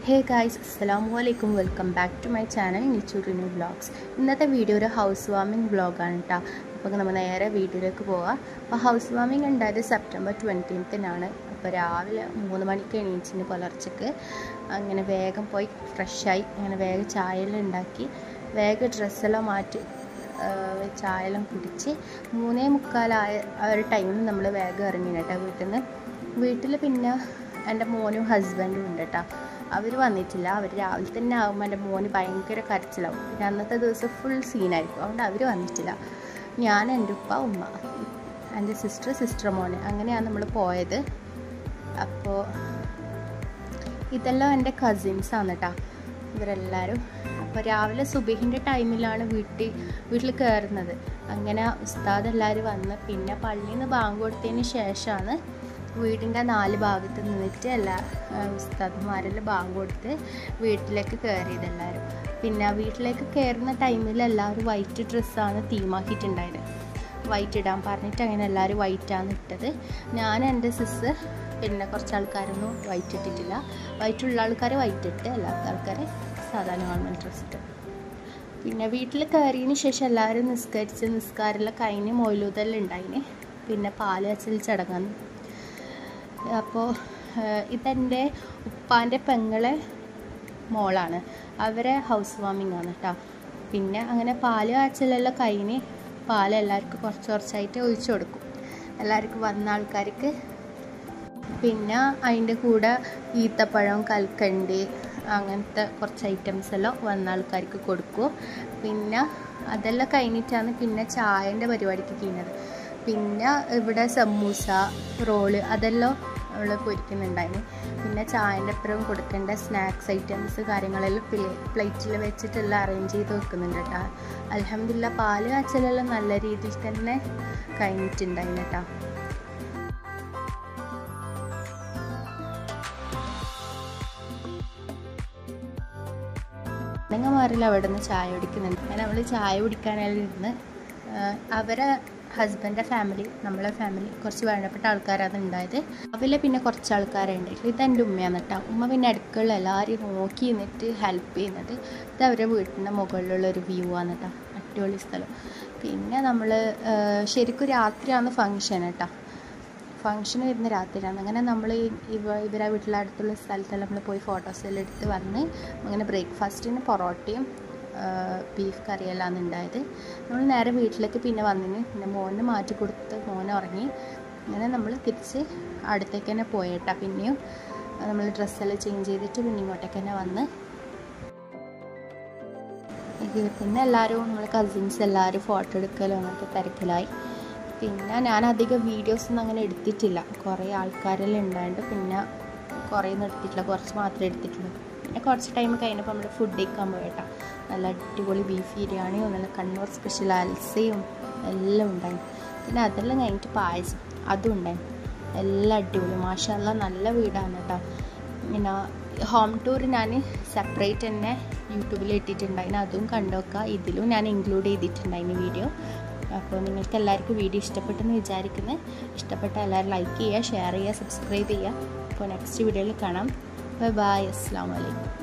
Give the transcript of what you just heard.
ഹേ guys അസ്സലാമു അലൈക്കും welcome back to my channel നിച്ചുറിനു വ്ളോഗ്സ് ഇന്നത്തെ വീഡിയോ ഒരു ഹൗസ് വാമിംഗ് വ്ളോഗാണ് കേട്ടോ അപ്പോൾ നമ്മൾ നേരെ വീഡിയോയിലേക്ക് പോവാം അപ്പോൾ ഹൗസ് വാമിംഗ് ഉണ്ടായത് സെപ്റ്റംബർ ട്വൻറ്റീൻത്തിനാണ് അപ്പോൾ രാവിലെ മൂന്ന് മണിക്ക് എണീച്ചിന് പുലർച്ചക്ക് അങ്ങനെ വേഗം പോയി ഫ്രഷായി അങ്ങനെ വേഗം ചായയെല്ലാം ഉണ്ടാക്കി വേഗം ഡ്രസ്സെല്ലാം മാറ്റി ചായയെല്ലാം കുടിച്ച് മൂന്നേ മുക്കാലായ ആ ഒരു ടൈമിൽ നമ്മൾ വേഗം ഇറങ്ങി കേട്ടോ വീട്ടിൽ നിന്ന് വീട്ടിൽ പിന്നെ എൻ്റെ മോനും ഹസ്ബൻഡും ഉണ്ട് കേട്ടോ അവർ വന്നിട്ടില്ല അവർ രാവിലെ തന്നെ ആകുമ്പോൾ എൻ്റെ മോന് ഭയങ്കര കരച്ചിലാവും പിന്നെ അന്നത്തെ ദിവസം ഫുൾ സീനായിരിക്കും അതുകൊണ്ട് അവർ വന്നിട്ടില്ല ഞാൻ എൻ്റെ ഉപ്പ ഉമ്മ എൻ്റെ സിസ്റ്റർ സിസ്റ്റർ മോന് അങ്ങനെയാണ് നമ്മൾ പോയത് അപ്പോൾ ഇതെല്ലാം എൻ്റെ കസിൻസാണ് കേട്ടോ ഇവരെല്ലാവരും അപ്പോൾ രാവിലെ സുബഹിൻ്റെ ടൈമിലാണ് വീട്ടിൽ വീട്ടിൽ കയറുന്നത് അങ്ങനെ ഉസ്താദ് എല്ലാവരും വന്ന് പിന്നെ പള്ളിയിൽ നിന്ന് ബാങ്ക് കൊടുത്തതിന് ശേഷമാണ് വീടിൻ്റെ നാല് ഭാഗത്ത് നിന്നിട്ട് എല്ലാ ഉസ്താദ്മാരെല്ലാം ബാങ്ക് കൊടുത്ത് വീട്ടിലേക്ക് കയറിയത് എല്ലാവരും പിന്നെ വീട്ടിലേക്ക് കയറുന്ന ടൈമിൽ എല്ലാവരും വൈറ്റ് ഡ്രസ്സാണ് തീമാക്കിയിട്ടുണ്ടായത് വൈറ്റ് ഇടാൻ പറഞ്ഞിട്ട് അങ്ങനെ എല്ലാവരും വൈറ്റാണ് ഇട്ടത് ഞാൻ എൻ്റെ സിസ് പിന്നെ കുറച്ച് ആൾക്കാരൊന്നും വൈറ്റ് ഇട്ടിട്ടില്ല വൈറ്റ് ഉള്ള ആൾക്കാർ വൈറ്റ് ഇട്ട് അല്ലാത്ത ആൾക്കാർ സാധാരണ നോർമൽ ഡ്രസ്സ് ഇട്ട് പിന്നെ വീട്ടിൽ കയറിയതിന് ശേഷം എല്ലാവരും നിസ്കരിച്ച് നിസ്കാരമെല്ലാം കഴിഞ്ഞ് മൊയിലൂതെല്ലാം ഉണ്ടായിന് പിന്നെ പാല് വച്ചൽ ചടങ്ങാന്ന് അപ്പോൾ ഇതെൻ്റെ ഉപ്പാൻ്റെ പെങ്ങളെ മോളാണ് അവരെ ഹൗസ് വാമിംഗ് ആണ് കേട്ടോ പിന്നെ അങ്ങനെ പാല് കാച്ചലെല്ലാം കഴിഞ്ഞ് പാൽ എല്ലാവർക്കും കുറച്ച് കുറച്ചായിട്ട് ഒഴിച്ചു കൊടുക്കും എല്ലാവർക്കും വന്ന ആൾക്കാർക്ക് പിന്നെ അതിൻ്റെ കൂടെ ഈത്തപ്പഴം കൽക്കണ്ടി അങ്ങനത്തെ കുറച്ച് ഐറ്റംസ് എല്ലാം വന്ന ആൾക്കാർക്ക് കൊടുക്കും പിന്നെ അതെല്ലാം കഴിഞ്ഞിട്ടാണ് പിന്നെ ചായൻ്റെ പരിപാടിക്ക് ചെയ്യുന്നത് പിന്നെ ഇവിടെ സമൂസ റോള് അതെല്ലാം നമ്മൾ പൊരിക്കുന്നുണ്ടായിരുന്നു പിന്നെ ചായൻ്റെ അപ്പുറം കൊടുക്കേണ്ട സ്നാക്സ് ഐറ്റംസ് കാര്യങ്ങളെല്ലാം പ്ലേറ്റിൽ വെച്ചിട്ടെല്ലാം അറേഞ്ച് ചെയ്ത് വെക്കുന്നുണ്ട് കേട്ടോ അലഹമില്ല പാല് കാച്ചലെല്ലാം നല്ല രീതിയിൽ തന്നെ കഴിഞ്ഞിട്ടുണ്ടായിരുന്നു കേട്ടോ പെണ്ണുങ്ങന്മാരിൽ അവിടെ നിന്ന് ചായ കുടിക്കുന്നുണ്ട് അങ്ങനെ നമ്മൾ ചായ കുടിക്കാനെല്ലാം ഇരുന്ന് അവരെ ഹസ്ബൻഡിൻ്റെ ഫാമിലി നമ്മളെ ഫാമിലി കുറച്ച് വേണ്ടപ്പെട്ട ആൾക്കാരാണ് ഉണ്ടായത് അവരിൽ പിന്നെ കുറച്ച് ആൾക്കാരുണ്ട് ഇതെൻ്റെ ഉമ്മയാണ് കേട്ടോ ഉമ്മ പിന്നെ അടുക്കള എല്ലാവരും നോക്കി നിന്നിട്ട് ഹെൽപ്പ് ചെയ്യുന്നത് ഇത് അവരുടെ വീട്ടിൻ്റെ മുകളിലുള്ള ഒരു വ്യൂ ആണ് കേട്ടോ അടിപൊളി സ്ഥലം പിന്നെ നമ്മൾ ശരിക്കും രാത്രിയാണ് ഫങ്ഷൻ കേട്ടോ ഫങ്ഷൻ വരുന്ന രാത്രിയാണ് അങ്ങനെ നമ്മൾ ഇവ ഇവരെ വീട്ടിലെ അടുത്തുള്ള സ്ഥലത്തെല്ലാം നമ്മൾ പോയി ഫോട്ടോസെല്ലാം എടുത്ത് വന്ന് അങ്ങനെ ബ്രേക്ക്ഫാസ്റ്റിന് പൊറോട്ടയും ബീഫ് കറിയെല്ലാം ഉണ്ടായത് നമ്മൾ നേരെ വീട്ടിലേക്ക് പിന്നെ വന്നിന് പിന്നെ മോനെ മാറ്റി കൊടുത്ത് മോൻ ഉറങ്ങി അങ്ങനെ നമ്മൾ തിരിച്ച് അടുത്തേക്ക് തന്നെ പോയേട്ടാ പിന്നെയും നമ്മൾ ഡ്രസ്സെല്ലാം ചേഞ്ച് ചെയ്തിട്ട് പിന്നെ ഇങ്ങോട്ടേക്ക് തന്നെ വന്ന് പിന്നെ എല്ലാവരും നമ്മൾ കസിൻസ് എല്ലാവരും ഫോട്ടോ എടുക്കലും അങ്ങനത്തെ തിരക്കിലായി പിന്നെ ഞാൻ അധികം വീഡിയോസ് ഒന്നും അങ്ങനെ എടുത്തിട്ടില്ല കുറേ ആൾക്കാരെല്ലാം ഉണ്ടായിട്ട് പിന്നെ കുറേ ഒന്നും എടുത്തിട്ടില്ല കുറച്ച് മാത്രമേ എടുത്തിട്ടുള്ളൂ പിന്നെ കുറച്ച് ടൈം കഴിഞ്ഞപ്പോൾ നമ്മൾ ഫുഡ് കഴിക്കാൻ പോയിട്ടാ നല്ല അടിപൊളി ബീഫ് ബിരിയാണിയും നല്ല കണ്ണൂർ സ്പെഷ്യൽ അൽസയും എല്ലാം ഉണ്ടായി പിന്നെ അതെല്ലാം കഴിഞ്ഞിട്ട് പായസം അതും ഉണ്ടായി എല്ലാം അടിപൊളി മാഷല്ല നല്ല വീടാണ് കേട്ടോ പിന്നെ ഹോം ടൂർ ഞാൻ സെപ്പറേറ്റ് തന്നെ യൂട്യൂബിൽ ഇട്ടിട്ടുണ്ടായിരുന്നു അതും കണ്ടുനോക്കുക ഇതിലും ഞാൻ ഇൻക്ലൂഡ് ചെയ്തിട്ടുണ്ടായിരുന്നു വീഡിയോ അപ്പോൾ നിങ്ങൾക്ക് എല്ലാവർക്കും വീഡിയോ ഇഷ്ടപ്പെട്ടെന്ന് വിചാരിക്കുന്നത് ഇഷ്ടപ്പെട്ട എല്ലാവരും ലൈക്ക് ചെയ്യുക ഷെയർ ചെയ്യുക സബ്സ്ക്രൈബ് ചെയ്യുക അപ്പോൾ നെക്സ്റ്റ് വീഡിയോയിൽ കാണാം ബൈ ബൈ അസ്സാം വലൈക്കും